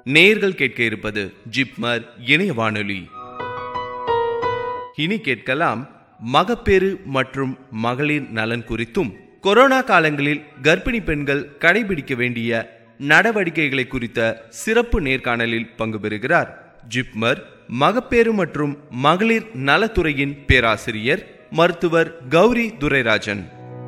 நேயர்கள் கேட்க இருப்பது ஜிப்மர் இணைய வானொலி இனி கேட்கலாம் மகப்பேறு மற்றும் மகளிர் நலன் குறித்தும் கொரோனா காலங்களில் கர்ப்பிணி பெண்கள் கடைபிடிக்க வேண்டிய நடவடிக்கைகளை குறித்த சிறப்பு நேர்காணலில் பங்கு பெறுகிறார் ஜிப்மர் மகப்பேறு மற்றும் மகளிர் நலத்துறையின் பேராசிரியர் மருத்துவர் கௌரி துரைராஜன்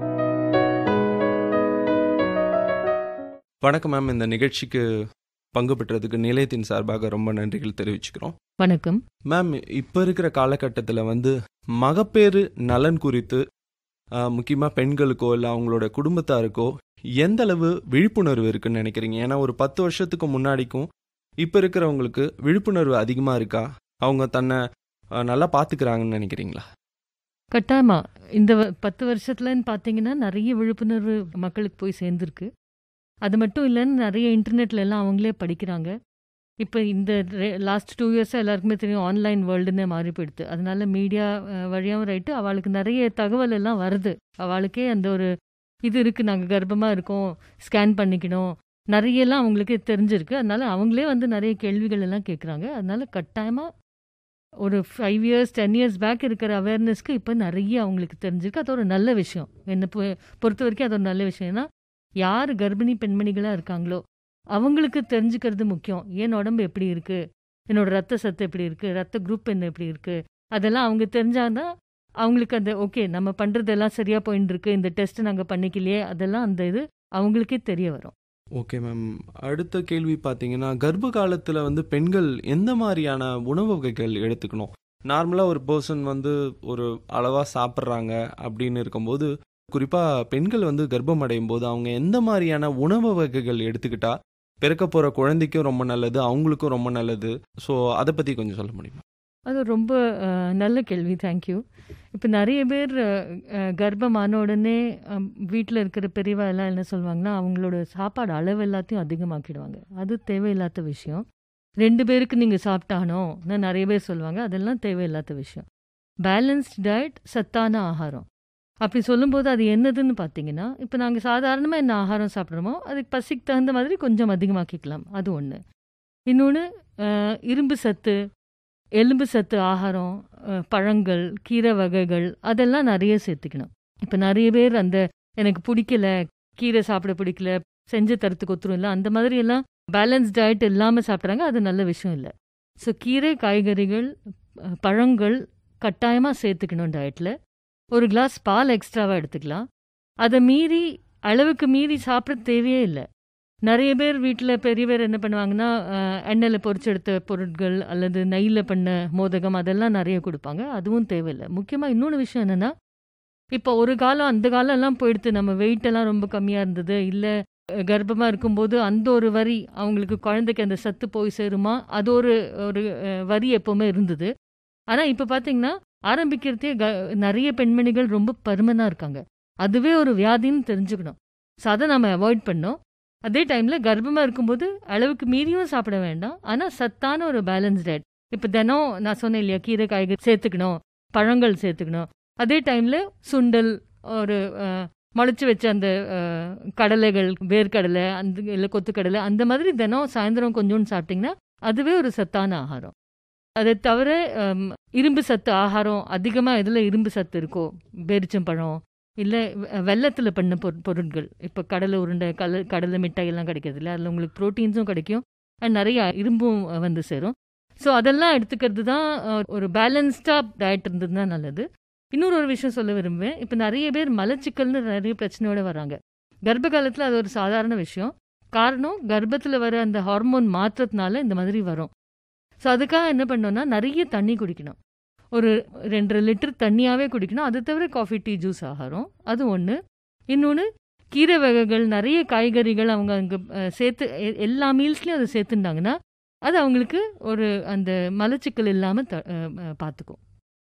வணக்கம் மேம் இந்த நிகழ்ச்சிக்கு பங்கு பெற்றதுக்கு நிலையத்தின் சார்பாக ரொம்ப நன்றிகள் தெரிவிச்சுக்கிறோம் வணக்கம் மேம் இப்போ இருக்கிற காலகட்டத்தில் வந்து மகப்பேறு நலன் குறித்து முக்கியமாக பெண்களுக்கோ இல்லை அவங்களோட குடும்பத்தாருக்கோ எந்த அளவு விழிப்புணர்வு இருக்குன்னு நினைக்கிறீங்க ஏன்னா ஒரு பத்து வருஷத்துக்கு முன்னாடிக்கும் இப்போ இருக்கிறவங்களுக்கு விழிப்புணர்வு அதிகமாக இருக்கா அவங்க தன்னை அஹ், நல்லா பார்த்துக்கிறாங்கன்னு நினைக்கிறீங்களா கட்டாயமா இந்த வ- பத்து வருஷத்துலன்னு பார்த்தீங்கன்னா நிறைய விழிப்புணர்வு மக்களுக்கு போய் சேர்ந்துருக்கு அது மட்டும் இல்லைன்னு நிறைய இன்டர்நெட்ல எல்லாம் அவங்களே படிக்கிறாங்க இப்போ இந்த லாஸ்ட் டூ இயர்ஸாக எல்லாருக்குமே தெரியும் ஆன்லைன் வேர்ல்டுன்னு மாறி போயிடுது அதனால மீடியா வழியாகவும் ரைட்டு அவளுக்கு நிறைய தகவல் எல்லாம் வருது அவளுக்கே அந்த ஒரு இது இருக்குது நாங்கள் கர்ப்பமாக இருக்கோம் ஸ்கேன் பண்ணிக்கணும் நிறையெல்லாம் அவங்களுக்கு தெரிஞ்சிருக்கு அதனால அவங்களே வந்து நிறைய கேள்விகள் எல்லாம் கேட்குறாங்க அதனால கட்டாயமாக ஒரு five years ten years back இருக்கிற அவேர்னஸ்க்கு இப்போ நிறைய அவங்களுக்கு தெரிஞ்சிருக்கு அது ஒரு நல்ல விஷயம் என்னை பொ- பொறுத்த வரைக்கும் அது ஒரு நல்ல விஷயம் ஏன்னா யார் கர்ப்பிணி பெண்மணிகளாக இருக்காங்களோ அவங்களுக்கு தெரிஞ்சுக்கிறது முக்கியம் என் உடம்பு எப்படி இருக்குது என்னோட ரத்த சத்து எப்படி இருக்குது ரத்த குரூப் என்ன எப்படி இருக்குது அதெல்லாம் அவங்க தெரிஞ்சாதான் அவங்களுக்கு அந்த ஓகே நம்ம பண்ணுறதெல்லாம் சரியாக போயின்னு இருக்கு இந்த டெஸ்ட் நாங்கள் பண்ணிக்கலையே அதெல்லாம் அந்த இது அவங்களுக்கே தெரிய வரும் ஓகே மேம் அடுத்த கேள்வி பார்த்தீங்கன்னா கர்ப்ப காலத்தில் வந்து பெண்கள் எந்த மாதிரியான உணவு வகைகள் எடுத்துக்கணும் நார்மலாக ஒரு பர்சன் வந்து ஒரு அளவாக சாப்பிட்றாங்க அப்படின்னு இருக்கும்போது குறிப்பாக பெண்கள் வந்து கர்ப்பம் அடையும் போது அவங்க எந்த மாதிரியான உணவு வகைகள் எடுத்துக்கிட்டா பிறக்க போகிற குழந்தைக்கும் ரொம்ப நல்லது அவங்களுக்கும் ரொம்ப நல்லது ஸோ அதை பற்றி கொஞ்சம் சொல்ல முடியுமா அது ரொம்ப அஹ், நல்ல கேள்வி தேங்க்யூ இப்போ நிறைய பேர் அஹ், அஹ், கர்ப்பமான உடனே வீட்டில் இருக்கிற பெரியவா எல்லாம் என்ன சொல்லுவாங்கன்னா அவங்களோட சாப்பாடு அளவு எல்லாத்தையும் அதிகமாக்கிடுவாங்க அது தேவையில்லாத விஷயம் ரெண்டு பேருக்கு நீங்கள் சாப்பிட்டானோன்னு நிறைய பேர் சொல்லுவாங்க அதெல்லாம் தேவையில்லாத விஷயம் பேலன்ஸ்ட் டயட் சத்தான ஆகாரம் அப்படி சொல்லும்போது அது என்னதுன்னு பார்த்தீங்கன்னா இப்போ நாங்கள் சாதாரணமாக என்ன ஆகாரம் சாப்பிட்றோமோ அதுக்கு பசிக்கு தகுந்த மாதிரி கொஞ்சம் அதிகமாக்கிக்கலாம் அது ஒன்று இன்னொன்று இரும்பு சத்து எலும்பு சத்து ஆகாரம் அஹ், பழங்கள் கீரை வகைகள் அதெல்லாம் நிறைய சேர்த்துக்கணும் இப்போ நிறைய பேர் அந்த எனக்கு பிடிக்கல கீரை சாப்பிட பிடிக்கல செஞ்சு தரத்துக்கு ஒத்துரும் இல்லை அந்த மாதிரி எல்லாம் பேலன்ஸ் டயட் இல்லாமல் சாப்பிட்றாங்க அது நல்ல விஷயம் இல்லை ஸோ கீரை காய்கறிகள் அஹ், பழங்கள் கட்டாயமாக சேர்த்துக்கணும் டயட்டில் ஒரு கிளாஸ் பால் எக்ஸ்ட்ராவாக எடுத்துக்கலாம் அதை மீறி அளவுக்கு மீறி சாப்பிட தேவையே இல்லை நிறைய பேர் வீட்டில் பெரிய பேர் என்ன பண்ணுவாங்கன்னா அஹ், எண்ணெயில் பொரிச்செடுத்த பொருட்கள் அல்லது நெய்யில் பண்ண மோதகம் அதெல்லாம் நிறைய கொடுப்பாங்க அதுவும் தேவையில்லை முக்கியமாக இன்னொன்று விஷயம் என்னென்னா இப்போ ஒரு காலம் அந்த காலம் எல்லாம் போயிடுத்து நம்ம weight எல்லாம் ரொம்ப கம்மியாக இருந்தது இல்லை கர்ப்பமாக இருக்கும்போது அந்த ஒரு வரி அவங்களுக்கு குழந்தைக்கு அந்த சத்து போய் சேருமா அது ஒரு ஒரு அஹ், வரி எப்போவுமே இருந்தது ஆனால் இப்போ பார்த்தீங்கன்னா ஆரம்பிக்கிறதே க நிறைய பெண்மணிகள் ரொம்ப பருமனாக இருக்காங்க அதுவே ஒரு வியாதின்னு தெரிஞ்சுக்கணும் ஸோ அதை நம்ம அவாய்ட் பண்ணோம் அதே டைமில் கர்ப்பமாக இருக்கும்போது அளவுக்கு மீறியும் சாப்பிட வேண்டாம் ஆனால் சத்தான ஒரு பேலன்ஸ் டயட் இப்போ தினம் நான் சொன்னேன் இல்லையா கீரை காய்கறி சேர்த்துக்கணும் பழங்கள் சேர்த்துக்கணும் அதே டைமில் சுண்டல் ஒரு முளைச்சி வச்ச அந்த அஹ், கடலைகள் வேர்க்கடலை அந்த இல்லை கொத்துக்கடலை அந்த மாதிரி தினம் சாயந்தரம் கொஞ்சோண்டு சாப்பிட்டிங்கன்னா அதுவே ஒரு சத்தான ஆகாரம் அதை தவிர ஹம், இரும்பு சத்து ஆகாரம் அதிகமாக எதில் இரும்பு சத்து இருக்கோ பேரிச்சம்பழம் இல்லை வெள்ளத்தில் பண்ண பொரு பொருட்கள் இப்போ கடலை உருண்டை கடலை கடலை மிட்டாய் எல்லாம் கிடைக்கிறது இல்லை அதில் உங்களுக்கு ப்ரோட்டீன்ஸும் கிடைக்கும் அண்ட் நிறைய இரும்பும் அஹ், வந்து சேரும் ஸோ அதெல்லாம் எடுத்துக்கிறது தான் அஹ், ஒரு பேலன்ஸ்டாக டயட் இருந்தது தான் நல்லது இன்னொரு ஒரு விஷயம் சொல்ல விரும்புவேன் இப்போ நிறைய பேர் மலச்சிக்கல்னு நிறைய பிரச்சனையோட வராங்க கர்ப்ப காலத்தில் அது ஒரு சாதாரண விஷயம் காரணம் கர்ப்பத்தில் வர அந்த ஹார்மோன் மாற்றத்தினால இந்த மாதிரி வரும் ஸோ அதுக்காக என்ன பண்ணோம்னா நிறைய தண்ணி குடிக்கணும் ஒரு ரெண்டரை லிட்டர் தண்ணியாகவே குடிக்கணும் அது தவிர காஃபி டீ ஜூஸ் ஆகாரம் அது ஒன்று இன்னொன்று கீரை வகைகள் நிறைய காய்கறிகள் அவங்க அங்கே சேர்த்து எ- எல்லா மீல்ஸ்லேயும் அதை சேர்த்துட்டாங்கன்னா அது அவங்களுக்கு ஒரு அந்த மலச்சிக்கல் இல்லாமல் த பார்த்துக்கும்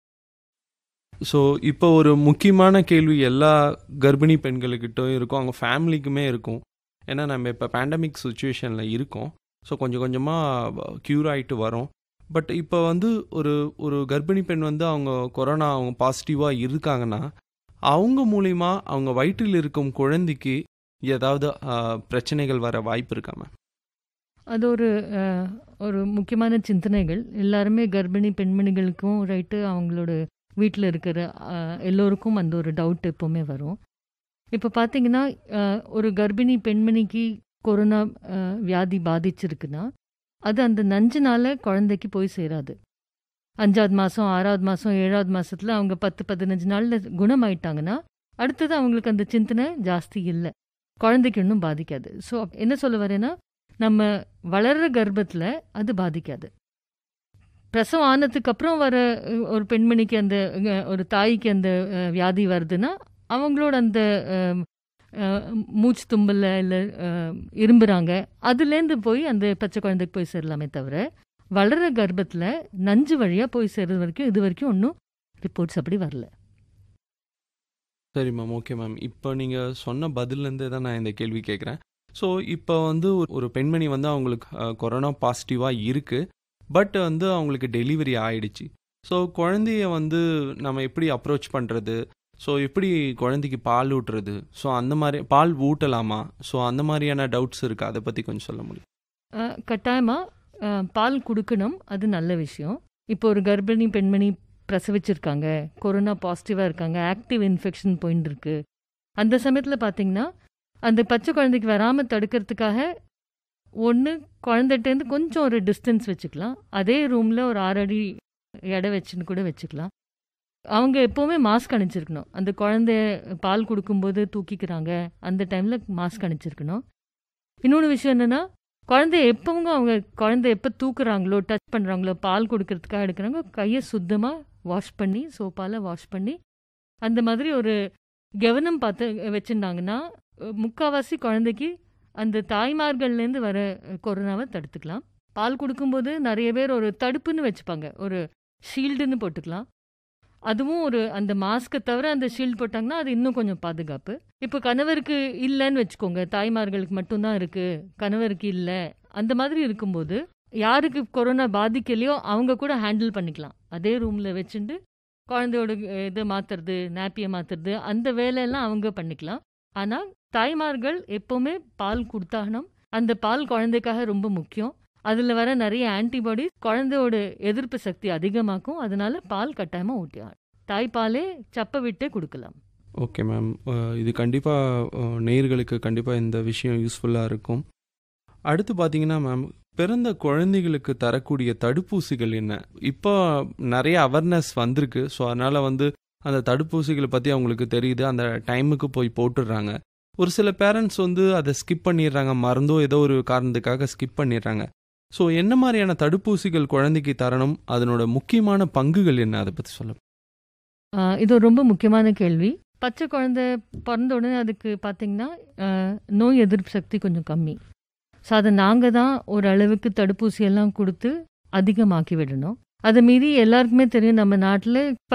ஸோ இப்போ ஒரு முக்கியமான கேள்வி எல்லா கர்ப்பிணி பெண்களுக்கிட்டும் இருக்கும் அவங்க ஃபேமிலிக்குமே இருக்கும் ஏன்னா நம்ம இப்போ பேண்டமிக் சுச்சுவேஷனில் இருக்கோம் ஸோ கொஞ்சம் கொஞ்சமாக க்யூர் ஆகிட்டு வரோம் பட் இப்போ வந்து ஒரு ஒரு கர்ப்பிணி பெண் வந்து அவங்க கொரோனா அவங்க பாசிட்டிவாக இருக்காங்கன்னா அவங்க மூலிமா அவங்க வயிற்றில் இருக்கும் குழந்தைக்கு ஏதாவது ஆ, பிரச்சனைகள் வர வாய்ப்பு இருக்கா மேம் அது ஒரு அஹ், ஒரு முக்கியமான சிந்தனைகள் எல்லாருமே கர்ப்பிணி பெண்மணிகளுக்கும் ரைட்டு அவங்களோட வீட்டில் இருக்கிற அஹ், எல்லோருக்கும் அந்த ஒரு டவுட் எப்போவுமே வரும் இப்போ பார்த்தீங்கன்னா அஹ், ஒரு கர்ப்பிணி பெண்மணிக்கு கொரோனா அஹ், வியாதி பாதிச்சிருக்குன்னா அது அந்த நஞ்சுனால குழந்தைக்கு போய் சேராது அஞ்சாவது மாதம் ஆறாவது மாதம் ஏழாவது மாதத்தில் அவங்க பத்து பதினஞ்சு நாளில் குணமாயிட்டாங்கன்னா அடுத்தது அவங்களுக்கு அந்த சிந்தனை ஜாஸ்தி இல்லை குழந்தைக்கு இன்னும் பாதிக்காது ஸோ என்ன சொல்ல வரேன்னா நம்ம வளர்ற கர்ப்பத்தில் அது பாதிக்காது பிரசவம் ஆனதுக்கு அப்புறம் வர அஹ், ஒரு பெண்மணிக்கு அந்த அஹ், ஒரு தாய்க்கு அந்த அஹ், வியாதி வருதுன்னா அவங்களோட அந்த அஹ், அஹ், மூச்சு தும்பல்ல இல்லை இரும்புறாங்க அதுலேருந்து போய் அந்த பச்சை குழந்தைக்கு போய் சேரலாமே தவிர வளர்ற கர்ப்பத்தில் நஞ்சு வழியாக போய் சேர்றது வரைக்கும் இது வரைக்கும் ஒன்றும் ரிப்போர்ட்ஸ் அப்படி வரல சரி மேம் ஓகே மேம் இப்போ நீங்கள் சொன்ன பதில்லேருந்தே தான் நான் இந்த கேள்வி கேட்குறேன் ஸோ இப்போ வந்து ஒரு- ஒரு பெண்மணி வந்து அவங்களுக்கு அஹ், கொரோனா பாசிட்டிவாக இருக்குது பட் வந்து அவங்களுக்கு டெலிவரி ஆயிடுச்சு ஸோ குழந்தைய வந்து நம்ம எப்படி அப்ரோச் பண்ணுறது ஸோ எப்படி குழந்தைக்கு பால் ஊட்டுறது ஸோ அந்த மாதிரி பால் ஊட்டலாமா ஸோ அந்த மாதிரியான டவுட்ஸ் இருக்குது அதை பற்றி கொஞ்சம் சொல்ல முடியும் கட்டாயமாக பால் கொடுக்கணும் அது நல்ல விஷயம் இப்போ ஒரு கர்ப்பிணி பெண்மணி பிரசவிச்சிருக்காங்க கொரோனா பாசிட்டிவாக இருக்காங்க ஆக்டிவ் இன்ஃபெக்ஷன் பாயிண்ட் இருக்கு அந்த சமயத்தில் பார்த்தீங்கன்னா அந்த பச்சை குழந்தைக்கு வராமல் தடுக்கிறதுக்காக ஒன்று குழந்தைகிட்டேருந்து கொஞ்சம் ஒரு டிஸ்டன்ஸ் வச்சுக்கலாம் அதே ரூமில் ஒரு ஆறு அடி எடை வச்சுன்னு கூட வச்சுக்கலாம் அவங்க எப்போவுமே மாஸ்க் அணிச்சிருக்கணும் அந்த குழந்தைய பால் கொடுக்கும்போது தூக்கிக்கிறாங்க அந்த டைமில் மாஸ்க் அணிச்சிருக்கணும் இன்னொன்று விஷயம் என்னென்னா குழந்தைய எப்பவும் அவங்க குழந்தை எப்போ தூக்குறாங்களோ டச் பண்ணுறாங்களோ பால் கொடுக்கறதுக்காக எடுக்கிறாங்க கையை சுத்தமாக வாஷ் பண்ணி சோப்பால் வாஷ் பண்ணி அந்த மாதிரி ஒரு கவனம் பார்த்து வச்சுருந்தாங்கன்னா முக்கால்வாசி குழந்தைக்கு அந்த தாய்மார்கள்லேருந்து வர கொரோனாவை தடுத்துக்கலாம் பால் கொடுக்கும்போது நிறைய பேர் ஒரு தடுப்புன்னு வச்சுப்பாங்க ஒரு ஷீல்டுன்னு போட்டுக்கலாம் அதுவும் ஒரு அந்த மாஸ்க்கை தவிர அந்த ஷீல்டு போட்டாங்கன்னா அது இன்னும் கொஞ்சம் பாதுகாப்பு இப்போ கணவருக்கு இல்லைன்னு வச்சுக்கோங்க தாய்மார்களுக்கு மட்டும்தான் இருக்கு கணவருக்கு இல்லை அந்த மாதிரி இருக்கும்போது யாருக்கு கொரோனா பாதிக்கலையோ அவங்க கூட ஹேண்டில் பண்ணிக்கலாம் அதே ரூமில் வச்சுட்டு குழந்தையோட அஹ், இதை மாற்றுறது நாப்பியை மாற்றுறது அந்த வேலையெல்லாம் அவங்க பண்ணிக்கலாம் ஆனால் தாய்மார்கள் எப்போவுமே பால் கொடுத்தாகணும் அந்த பால் குழந்தைக்காக ரொம்ப முக்கியம் அதில் வர நிறைய ஆன்டிபாடி குழந்தையோட எதிர்ப்பு சக்தி அதிகமாக்கும் அதனால பால் கட்டாயமாக ஊட்டியாகும் தாய்ப்பாலே சப்பை விட்டே கொடுக்கலாம் ஓகே மேம் இது கண்டிப்பாக நேயர்களுக்கு கண்டிப்பாக இந்த விஷயம் யூஸ்ஃபுல்லாக இருக்கும் அடுத்து பார்த்தீங்கன்னா மேம் பிறந்த குழந்தைகளுக்கு தரக்கூடிய தடுப்பூசிகள் என்ன இப்போ நிறைய அவேர்னஸ் வந்திருக்கு ஸோ அதனால் வந்து அந்த தடுப்பூசிகளை பற்றி அவங்களுக்கு தெரியுது அந்த டைமுக்கு போய் போட்டுடுறாங்க ஒரு சில பேரண்ட்ஸ் வந்து அதை ஸ்கிப் பண்ணிடுறாங்க மறந்தோ ஏதோ ஒரு காரணத்துக்காக ஸ்கிப் பண்ணிடுறாங்க ஸோ என்ன மாதிரியான தடுப்பூசிகள் குழந்தைக்கு தரணும் அதனோட முக்கியமான பங்குகள் என்ன அதை பற்றி சொல்ல ஆஹ் இது ஒரு ரொம்ப முக்கியமான கேள்வி பச்சை குழந்தை பிறந்த உடனே அதுக்கு பார்த்தீங்கன்னா ஆஹ் நோய் எதிர்ப்பு சக்தி கொஞ்சம் கம்மி ஸோ அதை நாங்கள் தான் ஒரு அளவுக்கு தடுப்பூசி எல்லாம் கொடுத்து அதிகமாக்கி விடணும் அதை மீறி எல்லாருக்குமே தெரியும் நம்ம நாட்டில்